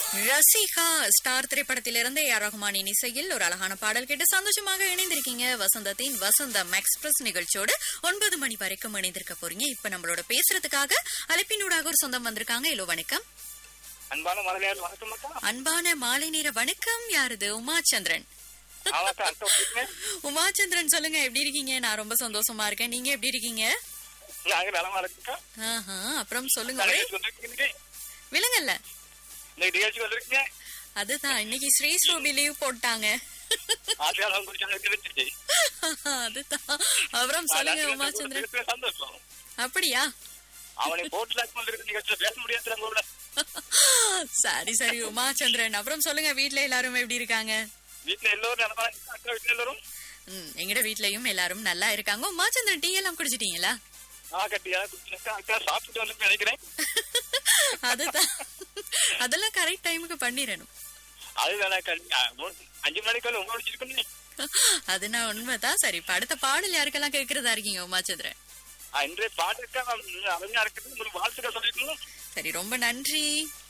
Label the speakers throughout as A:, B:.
A: Rasika star திரைப்படத்திலிருந்து A R ரஹ்மானின் இசையில் ஒரு அழகான பாடல் கேட்டு சந்தோஷமாக இணைந்திருக்கீங்க வசந்தத்தின் வசந்தம் எக்ஸ்பிரஸ் நிகழ்ச்சியோடு ஒன்பது மணி வரைக்கும் இணைந்திருக்க போறீங்க இப்ப நம்மளோட பேசுறதுக்காக அழைப்பினூடாக ஒரு சொந்தம் வந்திருக்காங்க ஹலோ வணக்கம்
B: அன்பான மகளிர் வணக்கம் அக்கா
A: அன்பான மாலை நேர வணக்கம் யாருது உமாச்சந்திரன்
B: ஆமாக்கா அக்கா கூப்பிட்டு
A: உமாச்சந்திரன் சொல்லுங்க எப்படி இருக்கீங்க நான் ரொம்ப சந்தோஷமா இருக்கேன் நீங்க எப்படி இருக்கீங்க
B: நாங்க நலமா இருக்குக்கா
A: ஆஹா அப்புறம் சொல்லுங்க ஒரே
B: நிகழ்ச்சி வந்திருக்கீங்க
A: விலங்கல்ல
B: இன்னைக்கு நிகழ்ச்சி வந்திருக்கீங்க
A: அதுதான் இன்னைக்கு ஸ்ரீ ஸ்ரூபி லீவ் போட்டாங்க
B: ஆசியாரம் குறிச்சாங்க தெரிஞ்சிச்சு
A: அதுதான் அப்புறம் சொல்லுங்க உமாச்சந்திரன்
B: சந்தோஷம்
A: அப்படியா
B: அவனை போட்டு லாக் பண்ணிருக்க நிகழ்ச்சியில பேச முடியாது உங்களோட
A: சரி சரி உமாச்சந்திரன் அப்புறம் சொல்லுங்க வீட்ல எல்லாரும் எப்படி இருக்காங்க
B: வீட்டுல எல்லோரும் நலமா இருக்கா? அக்கா வீட்டுல எல்லாரும்
A: ம், எங்கட வீட்லயும் எல்லாரும் நல்லா இருக்காங்க உமாச்சந்திரன் டீ எல்லாம் குடிச்சிட்டீங்களா
B: ஆ கட்டியா குடிச்சுக்கா அக்கா சாப்பிட்டு வந்து நினைக்கிறேன்
A: அதுதான் அதெல்லாம் கரெக்ட் டைமுக்கு பண்ணிடணும்
B: அதுதானே அக்கா நீங்க அஞ்சு மணிக்கு உங்க வச்சிருக்கணும்
A: அது நான் உண்மைதான் சரி இப்ப அடுத்த பாடல் யாருக்கெல்லாம் கேட்கறதா இருக்கீங்க உமாச்சந்திரன்
B: இன்றைய பாட்டுக்கா அருமையா இருக்குது உங்களுக்கு வாழ்த்துக்கள் சொல்லிக்கணும்
A: சரி ரொம்ப நன்றி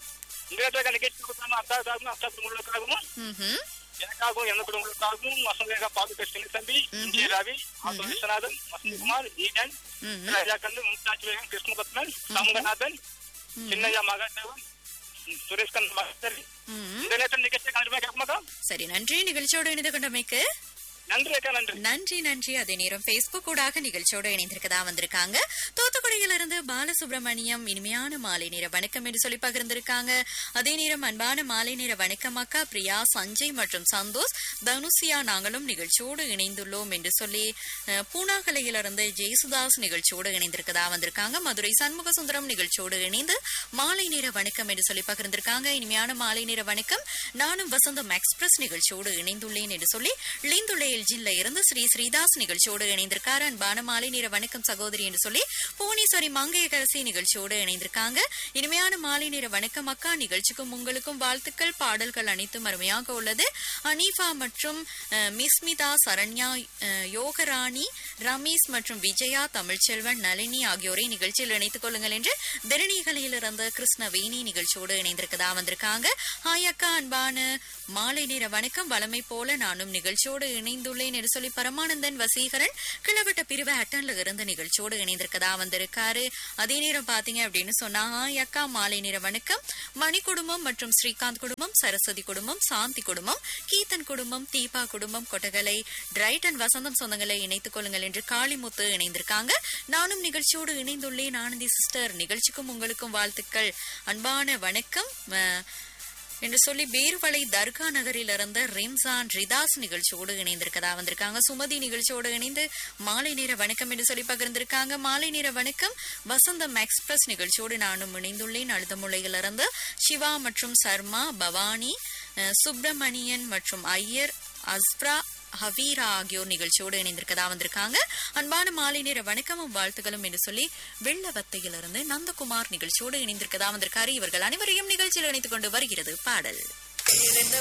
B: இந்த நிகழ்ச்சி கொடுத்தாம அத்தாவுக்காகவும் அத்தா குடும்பங்களுக்காகவும்
A: ம்ஹும்.
B: எனக்காகவும் எந்த குடும்பங்களுக்காகவும் வசந்தேகா பாதுகா சிங்க தம்பி இந்திய ரவி ஆட்டோ விஸ்வநாதன் வசந்தகுமார் ஈடன்
A: ம்ஹும்.
B: ராஜாக்கந்து மும்தாஜ் பேகம் கிருஷ்ணபத்மன் சமங்கநாதன் சின்னையா மகாதேவன் சுரேஷ் கந்த் மகேஸ்வரி
A: ம்ஹும்.
B: இந்த நேரத்தில் நிகழ்ச்சி கண்டிப்பா கேட்கமாக்கா
A: சரி நன்றி நிகழ்ச்சியோடு இணைந்து கொண்டமைக்கு
B: நன்றி அக்கா நன்றி
A: நன்றி நன்றி அதே நேரம் பேஸ்புக் ஊடாக நிகழ்ச்சியோடு இணைந்திருக்கதா வந்திருக்காங்க தூத்துக்குடியிலிருந்து பாலசுப்ரமணியம் இனிமையான மாலை நேர வணக்கம் என்று சொல்லி பகிர்ந்திருக்காங்க அதே நேரம் அன்பான மாலை நேர வணக்கம் அக்கா பிரியா சஞ்சய் மற்றும் சந்தோஷ் தனுசியா நாங்களும் நிகழ்ச்சியோடு இணைந்துள்ளோம் என்று சொல்லி அஹ், பூனாகலையிலிருந்து ஜெயசுதாஸ் நிகழ்ச்சியோடு இணைந்திருக்கதா வந்திருக்காங்க மதுரை சண்முக சுந்தரம் நிகழ்ச்சியோடு இணைந்து மாலை நேர வணக்கம் என்று சொல்லி பகிர்ந்திருக்காங்க இனிமையான மாலை நேர வணக்கம் நானும் வசந்தம் எக்ஸ்பிரஸ் நிகழ்ச்சியோடு இணைந்துள்ளேன் என்று சொல்லி லிந்துள்ள எல்ஜின்ல இருந்து ஸ்ரீ ஸ்ரீதாஸ் நிகழ்ச்சியோடு இணைந்திருக்காரு அன்பான மாலை நேர வணக்கம் சகோதரி என்று சொல்லி புவனேஸ்வரி மங்கையகரசி நிகழ்ச்சியோடு இணைந்திருக்காங்க இனிமையான மாலை நேர வணக்கம் அக்கா நிகழ்ச்சிக்கும் உங்களுக்கும் வாழ்த்துக்கள் பாடல்கள் அனைத்தும் அருமையாக உள்ளது அனீஃபா மற்றும் அஹ், மிஸ்மிதா சரண்யா அஹ், யோகராணி ரமேஷ் மற்றும் விஜயா தமிழ்ச்செல்வன் நளினி ஆகியோரை நிகழ்ச்சியில் இணைத்துக் கொள்ளுங்கள் என்று திருநீகலையிலிருந்து கிருஷ்ணவேணி நிகழ்ச்சியோடு இணைந்திருக்கதா வந்திருக்காங்க ஹாய் அக்கா அன்பான மாலை நேர வணக்கம் வளமை போல நானும் நிகழ்ச்சியோடு இணைந்துள்ளேன் என்று சொல்லி பரமானந்தன் வசீகரன் கிளவட்ட பிரிவு ஹட்டன்ல இருந்து நிகழ்ச்சியோடு இணைந்திருக்கதா வந்திருக்காரு அதே நேரம் பாத்தீங்க அப்படின்னு சொன்னா ஹாய் அக்கா மாலை நேர வணக்கம் மணி குடும்பம் மற்றும் ஸ்ரீகாந்த் குடும்பம் சரஸ்வதி குடும்பம் சாந்தி குடும்பம் கீதன் குடும்பம் தீபா குடும்பம் கொட்டகலை டிரைட்டன் வசந்தம் சொந்தங்களை இணைத்துக் கொள்ளுங்கள் என்று காளிமுத்து இணைந்திருக்காங்க நானும் நிகழ்ச்சியோடு இணைந்துள்ளேன் ஆனந்தி சிஸ்டர் நிகழ்ச்சிக்கும் உங்களுக்கும் வாழ்த்துக்கள் அன்பான வணக்கம் அஹ், என்று சொல்லி பேர்வளை தர்கா நகரில் இருந்த ரிம்சான் ரிதாஸ் நிகழ்ச்சியோடு இணைந்திருக்கதா வந்திருக்காங்க சுமதி நிகழ்ச்சியோடு இணைந்து மாலை நேர வணக்கம் என்று சொல்லி பகிர்ந்திருக்காங்க மாலை நேர வணக்கம் வசந்தம் எக்ஸ்பிரஸ் நிகழ்ச்சியோடு நானும் இணைந்துள்ளேன் அழுதமுலையிலிருந்து சிவா மற்றும் சர்மா பவானி அஹ், சுப்பிரமணியன் மற்றும் ஐயர் அஸ்ப்ரா ஹவீரா ஆகியோர் நிகழ்ச்சியோடு இணைந்திருக்கதா வந்திருக்காங்க அன்பான மாலை நேர வணக்கமும் வாழ்த்துக்களும் என்று சொல்லி வெள்ளவத்தையிலிருந்து நந்தகுமார் நிகழ்ச்சியோடு இணைந்திருக்கதா வந்திருக்காரு இவர்கள் அனைவரையும் நிகழ்ச்சியில் இணைத்துக் கொண்டு வருகிறது பாடல்